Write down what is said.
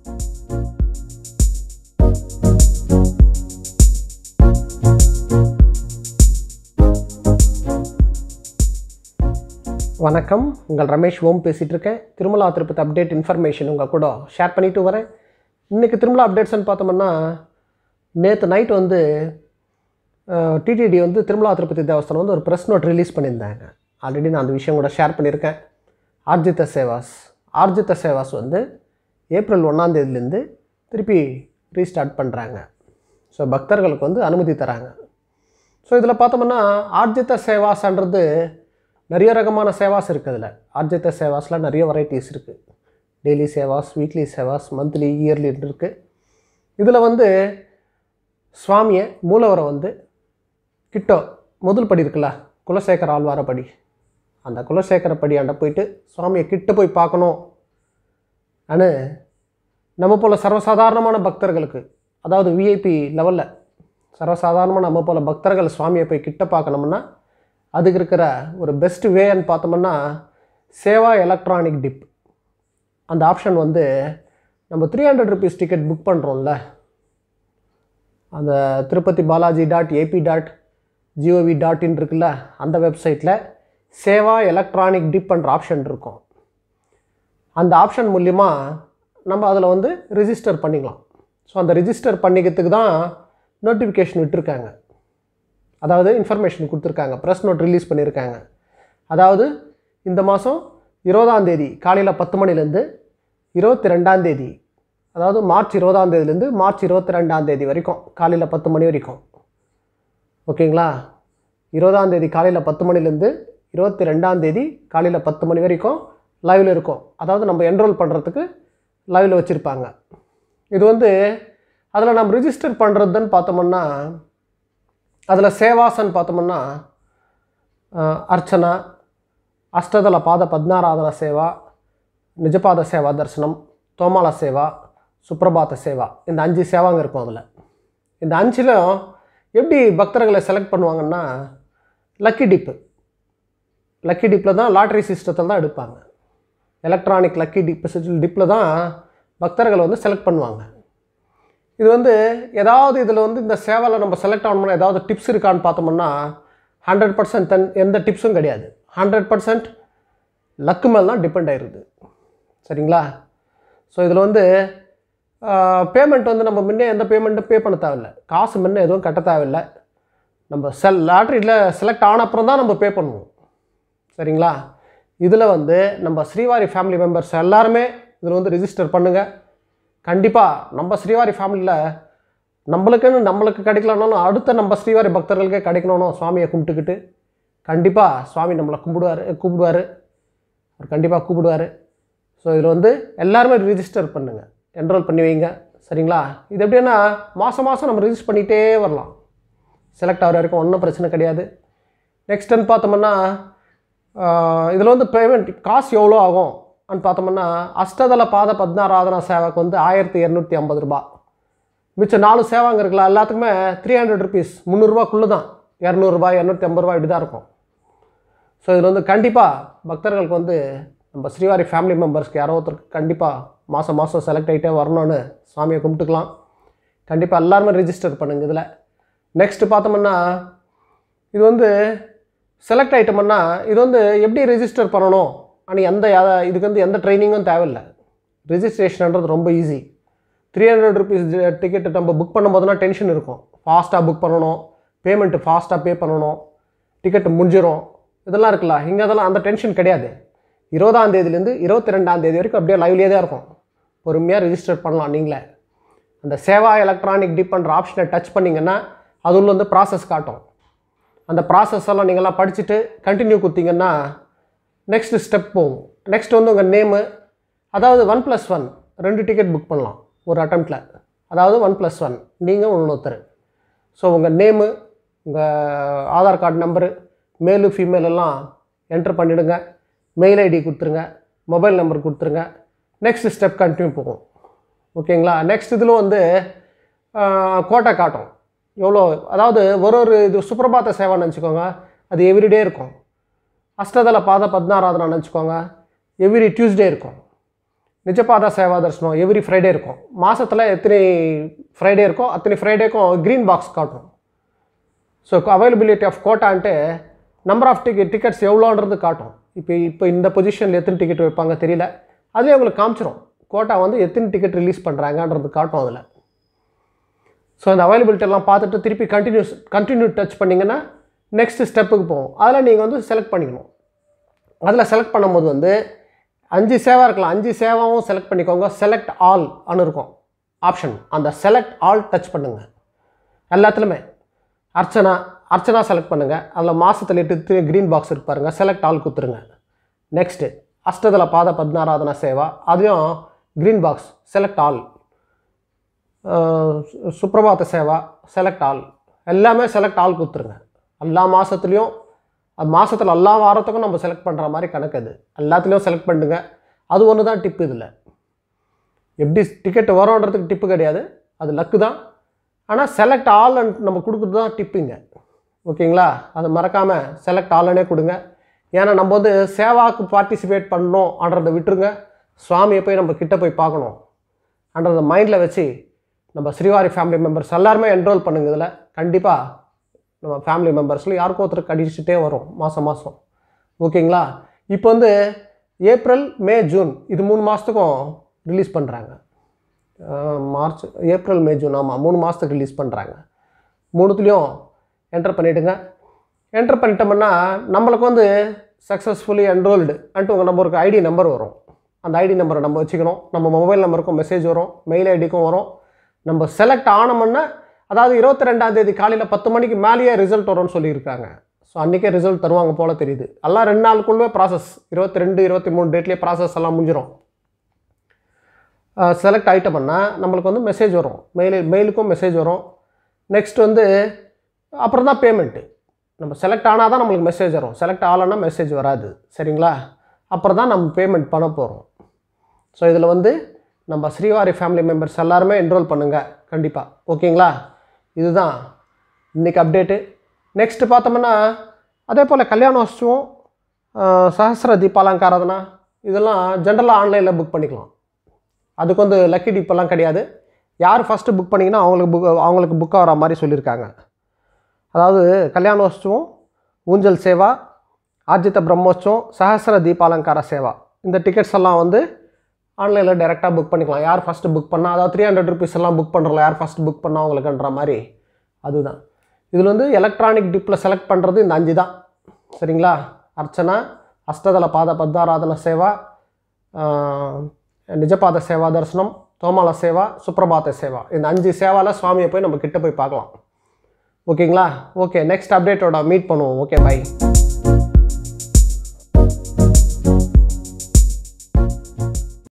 வணக்கம் உங்கள் ரமேஷ் ஓம் பேசிகிட்டு இருக்கேன் திருமலா திருப்பதி அப்டேட் இன்ஃபர்மேஷன் உங்கள் கூட ஷேர் பண்ணிட்டு வரேன் இன்றைக்கி திருமலா அப்டேட்ஸ்னு பார்த்தோம்னா நேற்று நைட் வந்து டிடிடி வந்து திருமலா திருப்பதி தேவஸ்தானம் வந்து ஒரு ப்ரெஸ் நோட் ரிலீஸ் பண்ணியிருந்தாங்க ஆல்ரெடி நான் அந்த விஷயம் கூட ஷேர் பண்ணியிருக்கேன் ஆர்ஜித சேவாஸ் ஆர்ஜித சேவாஸ் வந்து ஏப்ரல் ஒன்றாந்தேதிலேருந்து திருப்பி ரீஸ்டார்ட் பண்ணுறாங்க ஸோ பக்தர்களுக்கு வந்து அனுமதி தராங்க ஸோ இதில் பார்த்தோம்னா ஆர்ஜித சேவாஸ்ன்றது நிறைய ரகமான சேவாஸ் இருக்குது அதில் ஆர்ஜித சேவாஸில் நிறைய வெரைட்டிஸ் இருக்குது டெய்லி சேவாஸ் வீக்லி சேவாஸ் மந்த்லி இயர்லி இருக்குது இதில் வந்து சுவாமியை மூலவரை வந்து கிட்டோ முதல் படி இருக்குல்ல குலசேகர ஆழ்வார படி அந்த குலசேகர படியாண்ட போயிட்டு சுவாமியை கிட்ட போய் பார்க்கணும் அனு நம்ம போல் சர்வசாதாரணமான பக்தர்களுக்கு அதாவது விஐபி லெவலில் சர்வசாதாரணமாக நம்ம போல் பக்தர்கள் சுவாமியை போய் கிட்ட பார்க்கணும்னா அதுக்கு இருக்கிற ஒரு பெஸ்ட் வேன்னு பார்த்தோம்னா சேவா எலக்ட்ரானிக் டிப் அந்த ஆப்ஷன் வந்து நம்ம three hundred rupees ticket book பண்ணுறோம்ல அந்த Tirupati Balaji dot AP dot GOV dot in இருக்குல்ல அந்த வெப்சைட்டில் சேவா எலக்ட்ரானிக் டிப் என்ற ஆப்ஷன் இருக்கும் அந்த ஆப்ஷன் மூலிமா நம்ம அதில் வந்து ரிஜிஸ்டர் பண்ணிக்கலாம் ஸோ அந்த ரிஜிஸ்டர் பண்ணிக்கிறதுக்கு தான் நோட்டிஃபிகேஷன் விட்டுருக்காங்க அதாவது இன்ஃபர்மேஷன் கொடுத்துருக்காங்க ப்ரெஸ் நோட் ரிலீஸ் பண்ணியிருக்காங்க அதாவது இந்த மாதம் இருபதாம் தேதி காலையில் பத்து மணிலேருந்து இருபத்தி ரெண்டாம் தேதி அதாவது மார்ச் இருபதாம் தேதியிலேருந்து மார்ச் இருபத்தி ரெண்டாம் தேதி வரைக்கும் காலையில் பத்து மணி வரைக்கும் ஓகேங்களா இருபதாம் தேதி காலையில் பத்து மணிலேருந்து இருபத்தி ரெண்டாம் தேதி காலையில் பத்து மணி வரைக்கும் லைவில் இருக்கும் அதாவது நம்ம என்ரோல் பண்ணுறதுக்கு லைவில் வச்சுருப்பாங்க இது வந்து அதில் நம்ம ரிஜிஸ்டர் பண்ணுறதுன்னு பார்த்தோம்னா அதில் சேவாசன் பார்த்தோம்னா அஹ், அர்ச்சனா அஷ்டதள பாத பத்னாராதன சேவா நிஜபாத சேவா தரிசனம் தோமால சேவா சுப்ரபாத சேவா இந்த அஞ்சு சேவாங்க இருக்கும் அதில் இந்த அஞ்சிலும் எப்படி பக்தர்களை செலக்ட் பண்ணுவாங்கன்னா லக்கி டிப்பு லக்கி டிப்பில் தான் லாட்ரி சிஸ்டத்தில் தான் எடுப்பாங்க எலக்ட்ரானிக் லக்கி டிப் டிப்பில் தான் பக்தர்களை வந்து செலக்ட் பண்ணுவாங்க இது வந்து ஏதாவது இதில் வந்து இந்த சேவையில் நம்ம செலக்ட் ஆகணும்னா ஏதாவது டிப்ஸ் இருக்கான்னு பார்த்தோம்னா ஹண்ட்ரட் பர்சன்ட் தன் எந்த டிப்ஸும் கிடையாது ஹண்ட்ரட் பர்சன்ட் லக்கு மேல் தான் டிபெண்ட் ஆயிடுது சரிங்களா ஸோ இதில் வந்து பேமெண்ட் வந்து நம்ம முன்னே எந்த பேமெண்ட்டும் பே பண்ண தேவையில்லை காசு முன்னே எதுவும் கட்ட தேவையில்லை நம்ம செல் லாட்ரியில் செலக்ட் ஆன அப்புறம் தான் நம்ம பே பண்ணுவோம் சரிங்களா இதில் வந்து நம்ம ஸ்ரீவாரி ஃபேமிலி மெம்பர்ஸ் எல்லாருமே இதில் வந்து ரிஜிஸ்டர் பண்ணுங்கள் கண்டிப்பாக நம்ம ஸ்ரீவாரி ஃபேமிலியில் நம்மளுக்குன்னு நம்மளுக்கு கிடைக்கலனாலும் அடுத்த நம்ம ஸ்ரீவாரி பக்தர்களுக்கே கிடைக்கணும் சுவாமியை கும்பிட்டுக்கிட்டு கண்டிப்பாக சுவாமி நம்மளை கும்பிடுவார் கூப்பிடுவார் அவர் கண்டிப்பாக கூப்பிடுவார் ஸோ இதில் வந்து எல்லாருமே ரிஜிஸ்டர் பண்ணுங்கள் என்ரோல் பண்ணி வைங்க சரிங்களா இது எப்படின்னா மாதம் மாதம் நம்ம ரிஜிஸ்டர் பண்ணிகிட்டே வரலாம் செலக்ட் ஆகிற வரைக்கும் ஒன்றும் பிரச்சனை கிடையாது நெக்ஸ்ட்டுன்னு பார்த்தோம்னா இதில் வந்து பேமெண்ட் காசு எவ்வளோ ஆகும் அப்படின்னு பார்த்தோம்னா அஷ்டதள பாத பத்னாராதனா சேவைக்கு வந்து ஆயிரத்தி இரநூத்தி ஐம்பது ரூபா மிச்சம் நாலு சேவாங்க இருக்கலாம் எல்லாத்துக்குமே த்ரீ ஹண்ட்ரட் ருபீஸ் முந்நூறுரூவாக்குள்ளே தான் இரநூறுபா இரநூத்தி ஐம்பது ரூபா இப்படி தான் இருக்கும் ஸோ இதில் வந்து கண்டிப்பாக பக்தர்களுக்கு வந்து நம்ம ஸ்ரீவாரி ஃபேமிலி மெம்பர்ஸ்க்கு யாரோ ஒருத்தருக்கு கண்டிப்பாக மாதம் மாதம் செலக்ட் ஆகிட்டே வரணும்னு சாமியை கும்பிட்டுக்கலாம் கண்டிப்பாக எல்லாருமே ரிஜிஸ்டர் பண்ணுங்க இதில் நெக்ஸ்ட்டு பார்த்தோம்னா இது வந்து செலக்ட் ஆகிட்டோம்னா இது வந்து எப்படி ரெஜிஸ்டர் பண்ணணும் ஆனால் எந்த யா- இதுக்கு வந்து எந்த ட்ரைனிங்கும் தேவையில்லை ரிஜிஸ்ட்ரேஷன்ன்றது ரொம்ப easy three hundred rupees ticket நம்ம புக் பண்ணும்போதுனா டென்ஷன் இருக்கும் ஃபாஸ்ட்டாக புக் பண்ணணும் பேமெண்ட்டு ஃபாஸ்ட்டாக பே பண்ணணும் டிக்கெட்டு முடிஞ்சிரும் இதெல்லாம் இருக்குல்ல இங்கே அதெல்லாம் அந்த டென்ஷன் கிடையாது இருபதாம் தேதியிலேருந்து இருபத்தி ரெண்டாம் தேதி வரைக்கும் அப்படியே லைவ்லேயே தான் இருக்கும் பொறுமையாக ரிஜிஸ்டர் பண்ணலாம் நீங்களே அந்த சேவா எலக்ட்ரானிக் டிப் பண்ணுற ஆப்ஷனை டச் பண்ணிங்கன்னா அது உள்ள வந்து ப்ராசஸ் காட்டும் அந்த ப்ராசஸ் எல்லாம் நீங்கள்லாம் படிச்சுட்டு கண்டினியூ கொடுத்தீங்கன்னா நெக்ஸ்ட் ஸ்டெப் போகும் நெக்ஸ்ட் வந்து உங்கள் நேமு அதாவது ஒன் ப்ளஸ் ஒன் ரெண்டு டிக்கெட் புக் பண்ணலாம் ஒரு அட்டம்ப்டில் அதாவது ஒன் ப்ளஸ் ஒன் நீங்கள் இன்னொருத்தர் ஸோ உங்கள் நேமு உங்கள் Aadhaar card number male female எல்லாம் என்டர் பண்ணிவிடுங்க மெயில் ஐடி கொடுத்துருங்க மொபைல் நம்பர் கொடுத்துருங்க நெக்ஸ்ட் ஸ்டெப் கண்டினியூ போகும் ஓகேங்களா நெக்ஸ்ட் இதில் வந்து ஆஹ், கோட்டை காட்டும் எவ்வளோ அதாவது ஒரு ஒரு இது சுப்ரபாத சேவைன்னு நினச்சிக்கோங்க அது எவ்ரிடே இருக்கும் அஷ்டதள பாத பத்னாராதனை நினச்சிக்கோங்க எவ்ரி டியூஸ்டே இருக்கும் நிஜபாத சேவா தரிசனம் எவ்ரி ஃப்ரைடே இருக்கும் மாதத்தில் எத்தனை ஃப்ரைடே இருக்கோ அத்தனை ஃப்ரைடேக்கும் க்ரீன் பாக்ஸ் காட்டும் so availability of quota and number of ticket tickets எவ்வளோன்றது காட்டும் இப்போ இப்போ இந்த பொசிஷனில் எத்தனை டிக்கெட் வைப்பாங்க தெரியல அதுலேயே உங்களுக்கு காமிச்சிரும் கோட்டா வந்து எத்தனை டிக்கெட் ரிலீஸ் பண்ணுறாங்கன்றது காட்டும் அதில் ஸோ அந்த availability எல்லாம் பார்த்துட்டு திருப்பி கண்டினியூஸ் கண்டினியூ டச் பண்ணிங்கன்னா நெக்ஸ்ட் ஸ்டெப்புக்கு போகும் அதில் நீங்கள் வந்து செலக்ட் பண்ணிக்கணும் அதில் செலக்ட் பண்ணும்போது வந்து அஞ்சு சேவா இருக்கலாம் அஞ்சு சேவாவும் செலக்ட் பண்ணிக்கோங்க செலக்ட் ஆல் அனு இருக்கும் ஆப்ஷன் அந்த செலக்ட் ஆல் டச் பண்ணுங்கள் எல்லாத்துலேயுமே அர்ச்சனா அர்ச்சனா செலக்ட் பண்ணுங்கள் அதில் மாதத்தில் எட்டு க்ரீன் பாக்ஸ் இருக்கு பாருங்கள் செலக்ட் ஆல் கொடுத்துருங்க நெக்ஸ்ட்டு அஷ்டதல பாத பத்னாராதன சேவா அதையும் green box select all Suprabhata சேவா செலக்ட் ஆல் எல்லாமே செலக்ட் ஆல் கொடுத்துருங்க எல்லா மாதத்துலேயும் அது மாதத்தில் எல்லா வாரத்துக்கும் நம்ம செலக்ட் பண்ணுற மாதிரி கணக்கு அது எல்லாத்துலேயும் செலக்ட் பண்ணுங்க அது ஒன்று தான் டிப்பு இதில் எப்படி டிக்கெட் வரோன்றதுக்கு டிப்பு கிடையாது அது லக்கு தான் ஆனால் செலக்ட் ஆல் நம்ம கொடுக்குறது தான் டிப்புங்க ஓகேங்களா அதை மறக்காமல் செலக்ட் ஆல்னே கொடுங்க ஏன்னா நம்ம வந்து சேவாக்கு பார்ட்டிசிபேட் பண்ணணும் ஆன்றதை விட்டுருங்க சுவாமியை போய் நம்ம கிட்ட போய் பார்க்கணும் அன்றதை மைண்டில் வச்சு நம்ம ஸ்ரீவாரி ஃபேமிலி மெம்பர்ஸ் எல்லாருமே என்ரோல் பண்ணுங்க இதில் கண்டிப்பாக நம்ம ஃபேமிலி மெம்பர்ஸில் யாருக்கோ ஒருத்தருக்கு அடிச்சுட்டே வரும் மாதம் மாதம் ஓகேங்களா இப்போ வந்து ஏப்ரல் மே ஜூன் இது மூணு மாதத்துக்கும் ரிலீஸ் பண்ணுறாங்க மார்ச் ஏப்ரல் மே ஜூன் ஆமாம் மூணு மாதத்துக்கு ரிலீஸ் பண்ணுறாங்க மூணுத்துலேயும் என்டர் பண்ணிவிடுங்க என்டர் பண்ணிட்டோம்னா நம்மளுக்கு வந்து சக்ஸஸ்ஃபுல்லி என்ரோல்டு அன்ட்டு உங்கள் நம்பருக்கு ஐடி நம்பர் வரும் அந்த ஐடி நம்பரை நம்ம வச்சுக்கணும் நம்ம மொபைல் நம்பருக்கும் மெசேஜ் வரும் மெயில் ஐடிக்கும் வரும் நம்ம செலக்ட் ஆனோம்னா அதாவது இருபத்தி ரெண்டாம் தேதி காலையில் பத்து மணிக்கு மேலேயே ரிசல்ட் வரும்னு சொல்லியிருக்காங்க ஸோ அன்றைக்கே ரிசல்ட் தருவாங்க போல் தெரியுது எல்லாம் ரெண்டு நாளுக்குள்ளே ப்ராசஸ் இருபத்தி ரெண்டு இருபத்தி மூணு டேட்லேயே ப்ராசஸ் எல்லாம் முடிஞ்சிடும் செலக்ட் ஆகிட்டோம்னா நம்மளுக்கு வந்து மெசேஜ் வரும் மெயில் மெயிலுக்கும் மெசேஜ் வரும் நெக்ஸ்ட் வந்து அப்புறம் தான் பேமெண்ட்டு நம்ம செலக்ட் ஆனால் தான் நம்மளுக்கு மெசேஜ் வரும் செலக்ட் ஆகலைன்னா மெசேஜ் வராது சரிங்களா அப்புறம் தான் நம்ம பேமெண்ட் பண்ண போகிறோம் ஸோ இதில் வந்து நம்ம ஸ்ரீவாரி ஃபேமிலி மெம்பர்ஸ் எல்லாருமே என்ரோல் பண்ணுங்கள் கண்டிப்பாக ஓகேங்களா இதுதான் இன்றைக்கி அப்டேட்டு நெக்ஸ்ட்டு பார்த்தோம்னா அதே போல் கல்யாணோத்சவம் ஆஹ், சஹஸ்ர தீபாலங்காராதனா இதெல்லாம் ஜென்ரலாக ஆன்லைனில் புக் பண்ணிக்கலாம் அதுக்கு வந்து லக்கி டிப்பெல்லாம் கிடையாது யார் ஃபஸ்ட்டு புக் பண்ணிங்கன்னா அவங்களுக்கு புக் அவங்களுக்கு புக் ஆகிற மாதிரி சொல்லியிருக்காங்க அதாவது கல்யாணோத்சவம் ஊஞ்சல் சேவா ஆர்ஜித பிரம்மோற்சவம் சஹஸ்ர தீபாலங்கார சேவா இந்த டிக்கெட்ஸ் எல்லாம் வந்து ஆன்லைனில் டைரெக்டாக புக் பண்ணிக்கலாம் யார் ஃபஸ்ட்டு புக் பண்ணால் அதாவது த்ரீ ஹண்ட்ரட் ருபீஸ் எல்லாம் புக் பண்ணுறல யார் ஃபஸ்ட்டு புக் பண்ணால் அவங்களுக்குன்ற மாதிரி அதுதான் இதில் வந்து எலக்ட்ரானிக் டிப்பில் செலக்ட் பண்ணுறது இந்த அஞ்சு தான் சரிங்களா அர்ச்சனா அஷ்டதல பாத பத்தாராதன சேவா ஆஹ், நிஜபாத சேவா தரிசனம் தோமால சேவா சுப்ரபாத சேவா இந்த அஞ்சு சேவாவில் சுவாமியை போய் நம்ம கிட்ட போய் பார்க்கலாம் ஓகேங்களா ஓகே நெக்ஸ்ட் அப்டேட்டோட மீட் பண்ணுவோம் ஓகே பை